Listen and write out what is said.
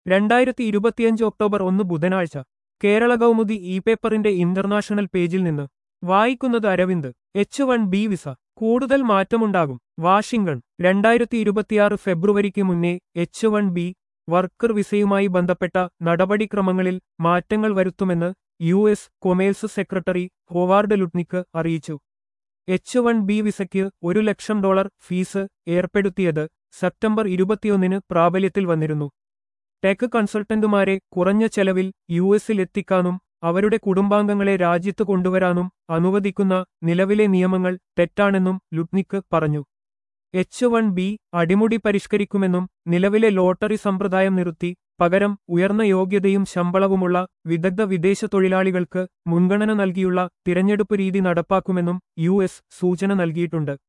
രണ്ടായിരത്തി ഇരുപത്തിയഞ്ച് ഒക്ടോബർ ഒന്ന് ബുധനാഴ്ച കേരള കൗമുദി ഇ പേപ്പറിന്റെ ഇന്റർനാഷണൽ പേജിൽ നിന്ന് വായിക്കുന്നത് Aravind H one B visa കൂടുതൽ മാറ്റമുണ്ടാകും വാഷിംഗ്ടൺ രണ്ടായിരത്തി ഇരുപത്തിയാറ് ഫെബ്രുവരിക്ക് മുന്നേ എച്ച് വൺ ബി വർക്കർ വിസയുമായി ബന്ധപ്പെട്ട നടപടിക്രമങ്ങളിൽ മാറ്റങ്ങൾ വരുത്തുമെന്ന് U S commerce secretary Howard Lutnick അറിയിച്ചു എച്ച് വൺ ബി വിസയ്ക്ക് ഒരു ലക്ഷം ഡോളർ ഫീസ് ഏർപ്പെടുത്തിയത് സെപ്റ്റംബർ ഇരുപത്തിയൊന്നിന് പ്രാബല്യത്തിൽ വന്നിരുന്നു ടെക് കൺസൾട്ടന്റുമാരെ കുറഞ്ഞ ചെലവിൽ യു എസിൽ എത്തിക്കാനും അവരുടെ കുടുംബാംഗങ്ങളെ രാജ്യത്ത് കൊണ്ടുവരാനും അനുവദിക്കുന്ന നിലവിലെ നിയമങ്ങൾ തെറ്റാണെന്നും ലുട്നിക്ക് പറഞ്ഞു എച്ച് വൺ ബി അടിമുടി പരിഷ്കരിക്കുമെന്നും നിലവിലെ ലോട്ടറി സമ്പ്രദായം നിർത്തി പകരം ഉയർന്ന യോഗ്യതയും ശമ്പളവുമുള്ള വിദഗ്ധ വിദേശ തൊഴിലാളികൾക്ക് മുൻഗണന നൽകിയുള്ള തിരഞ്ഞെടുപ്പ് രീതി നടപ്പാക്കുമെന്നും യു സൂചന നൽകിയിട്ടുണ്ട്